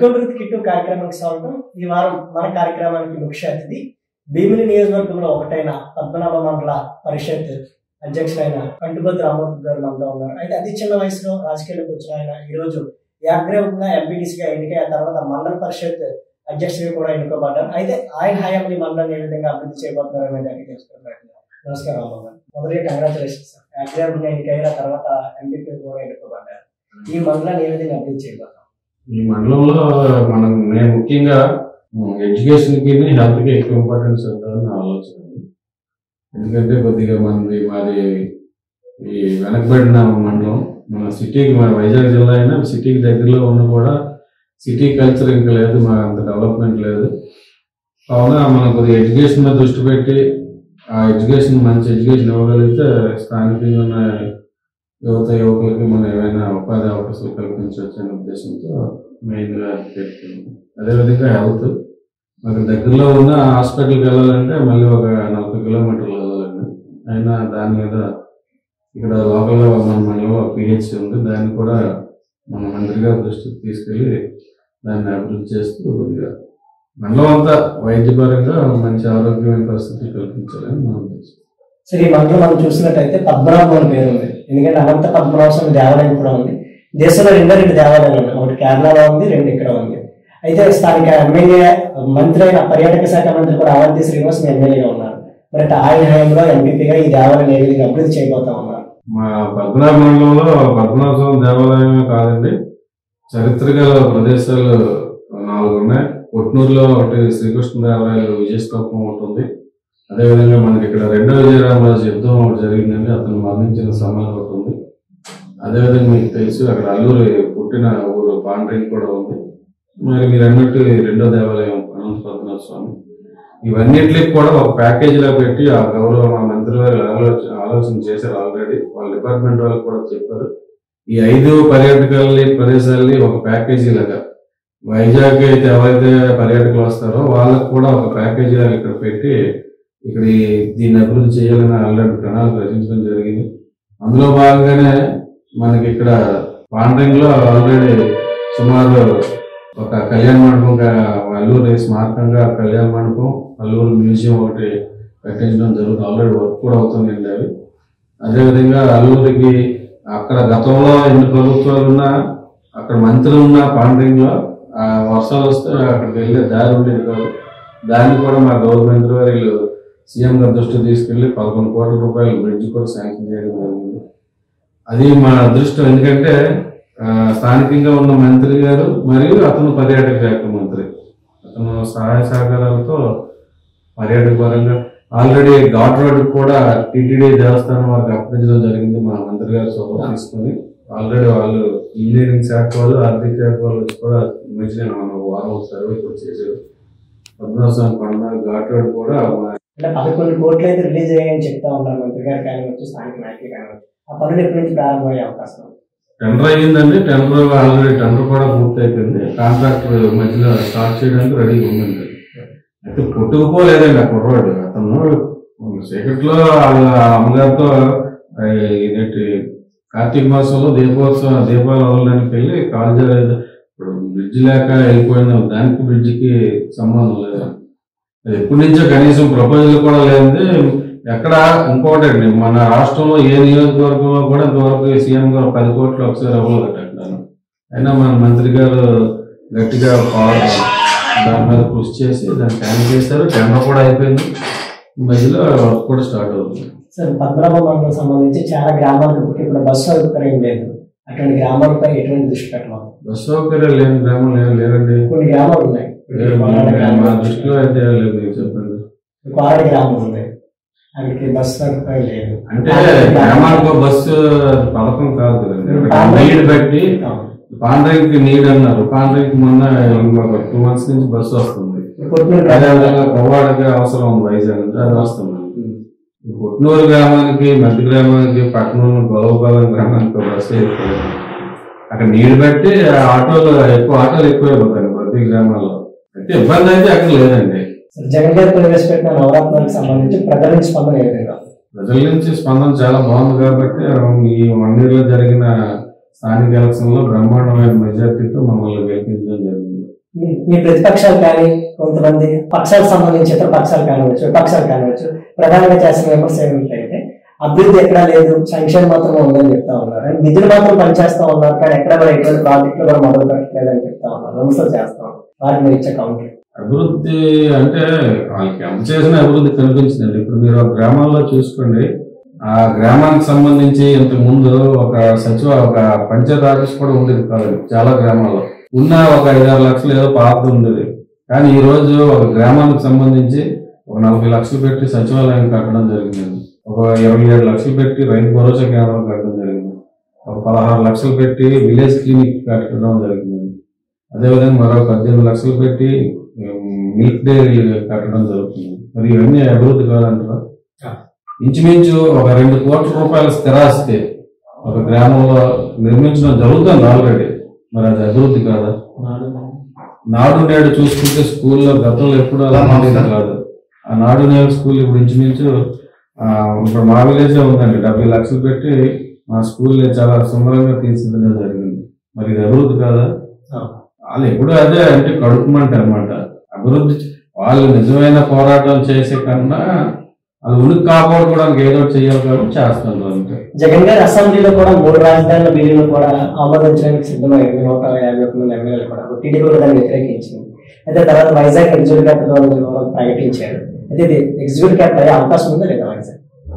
వికృతి కిట్టు కార్యక్రమానికి స్వాగతం ఈ వారం మన కార్యక్రమానికి ముఖ్య అతిథి భీమిలి నియోజకవర్గంలో ఒకటైన పద్మనాభ మండల పరిషత్ అధ్యక్షుడైన కంటుబద్దు రామూర్తి గారు మనతో ఉన్నారు అయితే అతి చిన్న వయసులో రాజకీయాలకు వచ్చిన ఆయన ఈ రోజు యాగ్రేవంగా ఎంపీటీసీగా ఎన్నికైన తర్వాత మండల పరిషత్ అధ్యక్షుడిగా కూడా ఎన్నుకోబడ్డారు అయితే ఆయన హయాంలో ఈ మండలాన్ని ఏ విధంగా అభివృద్ధి చేయబోతున్నారు అనేది అడిగి తెలుసుకున్నారు నమస్కారం రామబాబు గారు మొదటిగా కంగ్రాచులేషన్స్ సార్ యాగ్రేవంగా ఎన్నికైన తర్వాత ఎంపీపీ కూడా ఎన్నుకోబడ్డారు ఈ మండలాన్ని ఏ విధంగా అభివృద్ధి చేయబోతున్నారు ఈ మండలంలో మనం నేను ముఖ్యంగా ఎడ్యుకేషన్ కి హెల్త్ కి ఎక్కువ ఇంపార్టెన్స్ ఇద్దామని నా ఆలోచన ఉంది. ఎందుకంటే కొద్దిగా మనది మాది ఈ వెనకబడిన మండలం మన సిటీకి మన వైజాగ్ జిల్లా అయినా సిటీకి దగ్గరలో ఉన్న కూడా సిటీ కల్చర్ ఇంకా లేదు మా అంత డెవలప్మెంట్ లేదు కావున మనం కొద్దిగా ఎడ్యుకేషన్ మీద దృష్టి పెట్టి ఆ ఎడ్యుకేషన్ మంచి ఎడ్యుకేషన్ ఇవ్వగలిగితే స్థానికంగా ఉన్న యువత యువకులకి మనం ఏమైనా ఉపాధి అవకాశాలు కల్పించవచ్చు అనే ఉద్దేశంతో మెయిన్గా పెట్టుకున్నాం అదేవిధంగా హెల్త్ మాకు దగ్గరలో ఉన్న హాస్పిటల్కి వెళ్ళాలంటే మళ్ళీ ఒక నలభై కిలోమీటర్లు వెళ్ళాలండి అయినా దాని మీద ఇక్కడ లోకల్గా మన మనలో పిహెచ్ ఉంది దాన్ని కూడా మన మంత్రి గారి దృష్టికి తీసుకెళ్ళి దాన్ని అభివృద్ధి చేస్తూ కొద్దిగా మండలం అంతా వైద్యపరంగా మంచి ఆరోగ్యమైన పరిస్థితి కల్పించాలని నా ఉద్దేశం సరే ఈ మండలం మనం చూసినట్టయితే పద్మనాభం అని పేరు ఉంది ఎందుకంటే అనంత పద్మనాభ స్వామి దేవాలయం కూడా ఉంది దేశంలో రెండో రెండు దేవాలయాలు ఉన్నాయి ఒకటి కేరళలో ఉంది రెండు ఇక్కడ ఉంది అయితే స్థానిక ఎమ్మెల్యే మంత్రి అయిన పర్యాటక శాఖ మంత్రి కూడా అవంతి శ్రీనివాస్ ఎమ్మెల్యేగా ఉన్నారు మరి అంటే ఆయన హయాంలో ఎంపీపీగా ఈ దేవాలయం ఏ విధంగా అభివృద్ధి చేయబోతా ఉన్నారు మా పద్మనాభ మండలంలో పద్మనాభ స్వామి దేవాలయమే కాదండి చరిత్ర గల ప్రదేశాలు నాలుగు ఉన్నాయి కొట్నూరులో ఒకటి శ్రీకృష్ణదేవరాయలు విజయస్తూపం ఒకటి ఉంది అదేవిధంగా మనకి ఇక్కడ రెండో విజయరామరాజు యుద్ధం ఒకటి జరిగిందండి అతను మరణించిన సమయం ఒకటి ఉంది అదేవిధంగా మీకు తెలుసు అక్కడ అల్లూరు పుట్టిన ఊరు పాండ్రింగ్ కూడా ఉంది మరి మీరు అన్నట్టు ఈ రెండో దేవాలయం అనంత పద్మనాభ స్వామి ఇవన్నిటికి కూడా ఒక ప్యాకేజ్ లా పెట్టి ఆ గౌరవ మా మంత్రి వారు ఆలోచన ఆలోచన చేశారు ఆల్రెడీ వాళ్ళ డిపార్ట్మెంట్ వాళ్ళు కూడా చెప్పారు ఈ ఐదు పర్యాటకాలని ప్రదేశాలని ఒక ప్యాకేజీ లాగా వైజాగ్ అయితే ఎవరైతే పర్యాటకులు వస్తారో వాళ్ళకు కూడా ఒక ప్యాకేజీ లాగా ఇక్కడ పెట్టి ఇక్కడ ఈ- దీన్ని అభివృద్ధి చేయాలని ఆల్రెడీ ప్రణాళిక రచించడం జరిగింది అందులో భాగంగానే మనకి ఇక్కడ పాండ్రింగ్ లో ఆల్రెడీ సుమారు ఒక కళ్యాణ మండపం గా- అల్లూరి స్మారకంగా కళ్యాణ మండపం అల్లూరు మ్యూజియం ఒకటి కట్టించడం జరుగుతుంది ఆల్రెడీ వర్క్ కూడా అవుతుందండి అవి అదేవిధంగా అల్లూరికి అక్కడ గతంలో ఎన్ని ప్రభుత్వాలు ఉన్నా అక్కడ మంత్రి ఉన్న పాండ్రింగ్ లో ఆ వర్షాలు వస్తే అక్కడికి వెళ్ళే దారి ఉండేది కాదు దాన్ని కూడా మా గవర్నమెంట్ వారు సీఎం గారి దృష్టికి తీసుకెళ్లి పదకొండు కోట్ల రూపాయల బ్రిడ్జ్ కూడా శాంక్షన్ చేయడం జరిగింది అది మా అదృష్టం ఎందుకంటే ఆ, స్థానికంగా ఉన్న మంత్రి గారు మరియు అతను పర్యాటక శాఖ మంత్రి అతను సహాయ సహకారాలతో పర్యాటక పరంగా ఆల్రెడీ ఘాట్ రోడ్ కూడా టిటిడి దేవస్థానం వారికి అప్పగించడం జరిగింది మా మంత్రి గారు సొంతం తీసుకొని ఆల్రెడీ వాళ్ళు ఇంజనీరింగ్ శాఖ వాళ్ళు ఆర్థిక శాఖ వాళ్ళు వచ్చి కూడా మంచిగా మన వారం సర్వే కూడా చేశారు పద్మనాభం కొండ ఘాట్ రోడ్ కూడా మా అంటే పదకొండు కోట్లు అయితే రిలీజ్ అయ్యాయని చెప్తా ఉన్నారు మంత్రి గారు కానివచ్చు స్థానిక నాయకులు కానివచ్చు ఆ పనులు ఎప్పటి నుంచి ప్రారంభమయ్యే అవకాశం ఉంది టెండర్ అయ్యిందండి టెండర్ ఆల్రెడీ టెండర్ కూడా పూర్తి అయిపోయింది కాంట్రాక్టర్ మధ్యలో స్టార్ట్ చేయడానికి రెడీగా ఉందండి అయితే పుట్టుకుపోలేదండి ఆ కుర్రాడు అతను చీకట్లో వాళ్ళ అమ్మగారితో ఆ, ఇదేంటి కార్తీక మాసంలో దీపోత్సవం దీపాలు వదలడానికి వెళ్ళి కాల్ చేయలేదు ఇప్పుడు బ్రిడ్జ్ లేక వెళ్ళిపోయిన దానికి బ్రిడ్జికి సంబంధం లేదు అది ఎప్పటి నుంచో కనీసం ప్రపోజల్ కూడా లేనిది ఎక్కడ ఇంకోటి అండి మన రాష్ట్రంలో ఏ నియోజకవర్గంలో కూడా ఇంతవరకు సీఎం గారు పది కోట్లు ఒకసారి ఇవ్వలేదు అంటాను అయినా మన మంత్రి గారు గట్టిగా పా- దాని మీద కృషి చేసి దాన్ని ప్లాన్ చేశారు టెండర్ కూడా అయిపోయింది ఈ మధ్యలో వర్క్ కూడా స్టార్ట్ అవుతుంది సార్ పద్మనాభ మండలం సంబంధించి చాలా గ్రామాలకు ఇప్పటికీ కూడా బస్సు సౌకర్యం లేదు అటువంటి గ్రామాలపై ఎటువంటి దృష్టి పెట్టాలి బస్ సౌకర్యాలు లేని గ్రామం లేవు లేవండి కొన్ని గ్రామాలు ఉన్నాయి లేవు. కోలాడ మా గ్రామం దృష్టిలో అయితే లేదు మీరు చెప్పండి కోలాడ గ్రామం ఉంది అక్కడికి బస్సు సౌకర్యం లేదు అంటే గ్రామాలకు బస్సు పథకం కాదు కదండి నీడ్ బట్టి అవును. పాండ్రైకి నీడ్ అన్నారు పాండ్రైకి మొన్న ఇంకొక టూ మంత్స్ నుంచి బస్సు వస్తుంది కొట్టిన అదేవిధంగా కొవ్వాడకి అవసరం ఉంది వైజాగ్ నుంచి అది వస్తుంది ఈ పుట్నూరు గ్రామానికి మధ్య గ్రామానికి పట్టణం గొలవపాలెం గ్రామానికి ఒక బస్సు ఎక్కువ అక్కడ నీళ్ళు బట్టి ఆటోలు ఎక్కువ ఆటోలు ఎక్కువైపోతాయి ప్రతి గ్రామాల్లో అయితే ఇబ్బంది అయితే అక్కడ లేదండి సార్ జగన్ గారు ప్రవేశపెట్టిన నవరత్నాలకు సంబంధించి ప్రజల నుంచి స్పందన ఏ విధంగా ఉంది? ప్రజల నుంచి స్పందన చాలా బాగుంది కాబట్టి ఈ వన్ ఇయర్ లో జరిగిన స్థానిక ఎలక్షన్ లో బ్రహ్మాండమైన మెజార్టీతో మమ్మల్ని గెలిపించడం జరిగింది మీ- మీ ప్రతిపక్షాలు కానీ కొంతమంది పక్షాలకు సంబంధించి ఇతర పక్షాలు కానివచ్చు విపక్షాలు కానివచ్చు ప్రధానంగా చేసిన విమర్శ ఏమిటంటే అభివృద్ధి ఎక్కడా లేదు సంక్షేమం మాత్రం ఉందని చెప్తా ఉన్నారు అండ్ నిధులు మాత్రం పనిచేస్తా ఉన్నారు కానీ ఎక్కడ కూడా ఎటువంటి ప్రాజెక్టులు కూడా మొదలు పెట్టలేదని చెప్తా ఉన్నారు విమర్శలు చేస్తా ఉన్నారు వారికి మీరు ఇచ్చే కౌంటర్ అభివృద్ధి అంటే వాళ్ళకి ఎంత చేసిన అభివృద్ధి కనిపించిందండి ఇప్పుడు మీరు ఒక గ్రామాల్లో చూసుకోండి ఆ గ్రామానికి సంబంధించి ఇంతకు ముందు ఒక సచివ ఒక పంచాయతీ ఆఫీస్ కూడా ఉండేది కాదు చాలా గ్రామాల్లో ఉన్న ఒక ఐదారు లక్షలు ఏదో పాత ఉండేది కానీ ఈ రోజు ఒక గ్రామానికి సంబంధించి ఒక నలభై లక్షలు పెట్టి సచివాలయం కట్టడం జరిగింది ఒక ఇరవై ఏడు లక్షలు పెట్టి రైతు భరోసా కేంద్రం కట్టడం జరిగింది ఒక పదహారు లక్షలు పెట్టి విలేజ్ క్లినిక్ కట్టడం జరిగింది అదేవిధంగా మరో పద్దెనిమిది లక్షలు పెట్టి మిల్క్ డైరీ కట్టడం జరుగుతుంది మరి ఇవన్నీ అభివృద్ధి కాదంటారా ఇంచుమించు ఒక రెండు కోట్ల రూపాయల స్థిరాస్తి ఒక గ్రామంలో నిర్మించడం జరుగుతుంది ఆల్రెడీ మరి అది అభివృద్ధి కాదా నాడు నేడు చూసుకుంటే స్కూల్లో గతంలో ఎప్పుడు అలా ఉండేది కాదు ఆ నాడు నేడు స్కూల్ ఇప్పుడు ఇంచుమించు ఆ, ఇప్పుడు మా విలేజ్ ఉందండి డెబ్బై లక్షలు పెట్టి మా స్కూల్ చాలా సుందరంగా తీర్చిదిద్దడం జరిగింది మరి ఇది అభివృద్ధి కాదా వాళ్ళు ఎప్పుడు అదే అంటే కడుపుమంట అనమాట అభివృద్ధి వాళ్ళు నిజమైన పోరాటం చేసే కన్నా వాళ్ళు ఉనికి కాపాడుకోవడానికి ఏదో ఒకటి చేయాలి కాబట్టి చేస్తున్నారు అంతే జగన్ గారి అసెంబ్లీలో కూడా మూడు రాజధానుల బిల్లును కూడా ఆమోదించడానికి సిద్ధమైంది నూట యాభై ఒక్క మంది ఎమ్మెల్యేలు కూడా టీడీపీ కూడా దాన్ని వ్యతిరేకించింది అయితే తర్వాత వైజాగ్ ఎగ్జిక్యూటివ్ క్యాపిటల్ ప్రకటించారు అయితే ఇది ఎగ్జిక్యూటివ్ క్యాపిటల్ అయ్యే అవకాశం ఉందా లేదా వైజాగ్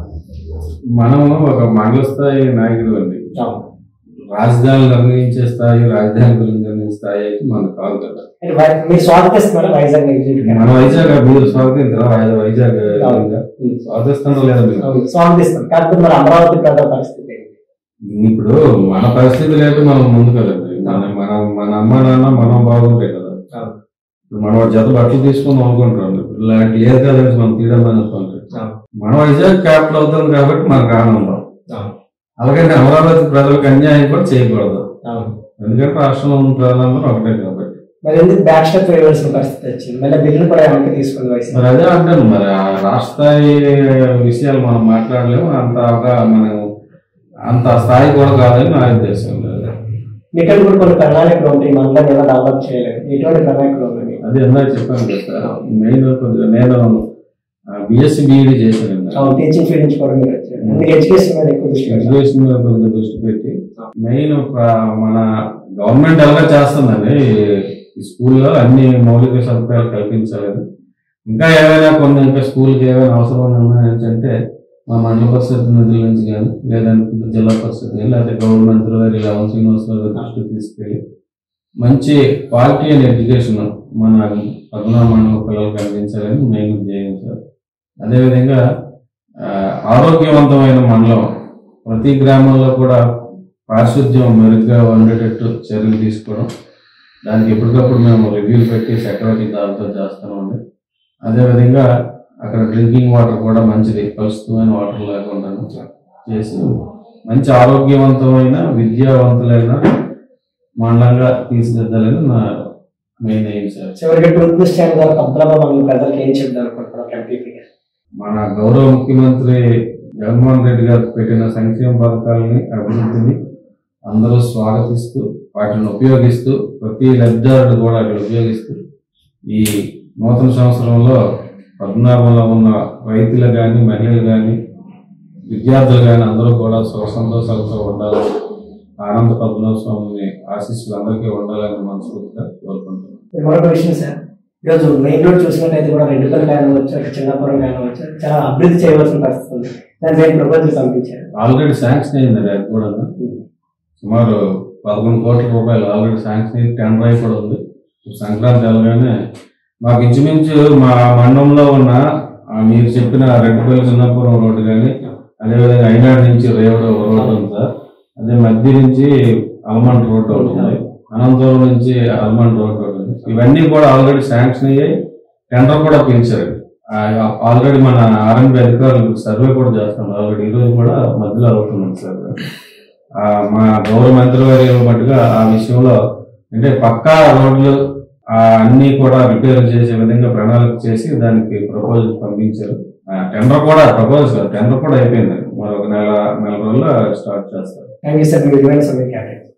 మనం ఒక మండల స్థాయి నాయకుడు అండి అవును. రాజధాని నిర్ణయించే స్థాయి రాజధాని గురించి నిర్ణయించే స్థాయి అయితే మనకు కాదు కదా అంటే వై- మీరు స్వాగతిస్తున్నారా వైజాగ్ ఎగ్జిక్యూటివ్ మన క్యాపిటల్ వైజాగ్ మీరు స్వాగతించరా వై- వైజాగ్ అవును. స్వాగతిస్తారో లేదా మీరు అవును, స్వాగతిస్తాం కాకపోతే మరి అమరావతి ప్రజల పరిస్థితి ఏంటి? ఇప్పుడు మన పరిస్థితి లేదు మనం ముందు కదండి మన మన మన అమ్మ నాన్న మనం బాగుంటే కదా అవును. ఇప్పుడు మనం ఒక జత బట్టలు తీసుకుందాం అనుకుంటాం ఇప్పుడు ఇలాంటి లేదు కదా మనం తీయడం అనుకుంటాం అవును. మన వైజాగ్ క్యాపిటల్ అవుతుంది కాబట్టి మనకు ఆనందం అవును. అలాగని అమరావతి ప్రజలకు అన్యాయం కూడా చేయకూడదు అవును. ఎందుకంటే రాష్ట్రంలో ఉన్న ప్రజలందరూ ఒకటే కాబట్టి మరి ఎందుకు బ్యాక్ స్టెప్ వేయవలసిన పరిస్థితి వచ్చింది మళ్ళీ బిల్లు కూడా వెనక్కి తీసుకుంది వైసీపీ మరి అదే అంటాను మరి ఆ రాష్ట్ర స్థాయి విషయాలు మనం మాట్లాడలేము అంత ఒక మనం అంత స్థాయి కూడా కాదని నా ఉద్దేశం లేదు ఇక్కడ కూడా కొన్ని ప్రణాళికలు ఉంటాయి మనల్ని ఎలా డెవలప్ చేయలేదు ఎటువంటి ప్రణాళికలు ఉన్నాయి మీకు? అదే ఇందాక చెప్పాను కదా సార్ మెయిన్ కొద్దిగా నేను బిఎస్సి బీఈడి చేశాను ఇందాక. అవును టీచింగ్ ఫీల్డ్ నుంచి కూడా మీరు వచ్చారు అందుకే ఎడ్యుకేషన్ మీద ఎక్కువ దృష్టి పెట్టారు. ఎడ్యుకేషన్ మీద కొద్దిగా దృష్టి పెట్టి మెయిన్ మన గవర్నమెంట్ ఎలా చేస్తుందండి ఈ స్కూల్లో అన్ని మౌలిక సదుపాయాలు కల్పించాలని ఇంకా ఏమైనా కొన్ని ఇంకా స్కూల్కి ఏమైనా అవసరం ఉన్నాయంటే మా మండల పరిషత్ నిధుల నుంచి కానీ లేదంటే జిల్లా పరిషత్ కానీ లేదా గవర్నమెంట్ వారి లెవెన్ యూనివర్సిటీ దృష్టి తీసుకెళ్ళి మంచి క్వాలిటీ అండ్ ఎడ్యుకేషన్ మన పద్మనాభ మండల పిల్లలకు అందించాలని మెయిన్ ఉద్దేశం సార్ అదేవిధంగా ఆ, ఆరోగ్యవంతమైన మండలం ప్రతి గ్రామంలో కూడా పారిశుద్ధ్యం మెరుగ్గా ఉండేటట్టు చర్యలు తీసుకోవడం దానికి ఎప్పటికప్పుడు మేము రివ్యూలు పెట్టి సెక్రటరీ దాంతో చేస్తామండి అదేవిధంగా అక్కడ డ్రింకింగ్ వాటర్ కూడా మంచిది కలుషితమైన వాటర్ లేకుండా చేసి మంచి ఆరోగ్యవంతమైన విద్యావంతులైన మండలంగా తీర్చిదిద్దాలని నా మెయిన్ ఎయిమ్ సార్ చివరికి టూత్ బ్రష్ చేయడం ద్వారా పద్మనాభ మండలం ప్రజలకు ఏం చెప్తారు అనుకుంటున్నారు ఒక ఎంపీపీగా మన గౌరవ ముఖ్యమంత్రి జగన్మోహన్ రెడ్డి గారు పెట్టిన సంక్షేమ పథకాలని అభివృద్ధిని అందరూ స్వాగతిస్తూ వాటిని ఉపయోగిస్తూ ప్రతి లబ్ధిదారుడు కూడా వాటిని ఉపయోగిస్తూ ఈ నూతన సంవత్సరంలో పద్మనాభంలో ఉన్న రైతులు కానీ మహిళలు కానీ విద్యార్థులు కానీ అందరూ కూడా సుఖ సంతోషాలతో ఉండాలని ఆనంద పద్మనాభ స్వామిని ఆశీస్సులు అందరికీ ఉండాలని మనస్ఫూర్తిగా కోరుకుంటున్నాను ఇది మరొక విషయం సార్ ఈరోజు మెయిన్ రోడ్ చూసినట్టయితే కూడా రెండు పనులు కానివచ్చు ఇక చిన్నపురం కానివచ్చు చాలా అభివృద్ధి చేయవలసిన పరిస్థితి ఉంది దాని మీద ప్రపోజల్ పంపించారు ఆల్రెడీ శాంక్షన్ అయింది అది కూడా సుమారు పదకొండు కోట్ల రూపాయలు ఆల్రెడీ శాంక్షన్ అయ్యి టెండర్ అయి కూడా ఉంది ఇప్పుడు సంక్రాంతి వెళ్ళగానే మాకు ఇంచుమించు మా మండలంలో ఉన్న ఆ మీరు చెప్పిన రెడ్డిపల్లి చిన్నపురం రోడ్డు కానీ అదేవిధంగా ఐనాడు నుంచి రేవడ రోడ్డు ఉంది సార్ అదే మధ్య నుంచి అల్మండ్ రోడ్డు ఒకటి ఉంది అనంతపురం నుంచి అల్మండ్ రోడ్డు ఒకటి ఉంది ఇవన్నీ కూడా ఆల్రెడీ శాంక్షన్ అయ్యాయి టెండర్ కూడా పిలిచారు ఆల్రెడీ మన ఆర్ఎంపీ అధికారులు సర్వే కూడా చేస్తున్నారు ఆల్రెడీ ఈ రోజు కూడా మధ్యలో అవుతుంది సర్వే ఆ, మా గౌరవ మంత్రి వారి మట్టుగా ఆ విషయంలో అంటే పక్కా రోడ్లు ఆ, అన్ని కూడా రిపేర్ చేసే విధంగా ప్రణాళిక చేసి దానికి ప్రపోజల్ పంపించారు టెండర్ కూడా ప్రపోజల్ టెండర్ కూడా అయిపోయింది మరొక నెల నెల రోజుల్లో స్టార్ట్ చేస్తారు థ్యాంక్ యూ సార్ మీ విలువైన సమయం కేటాయించారు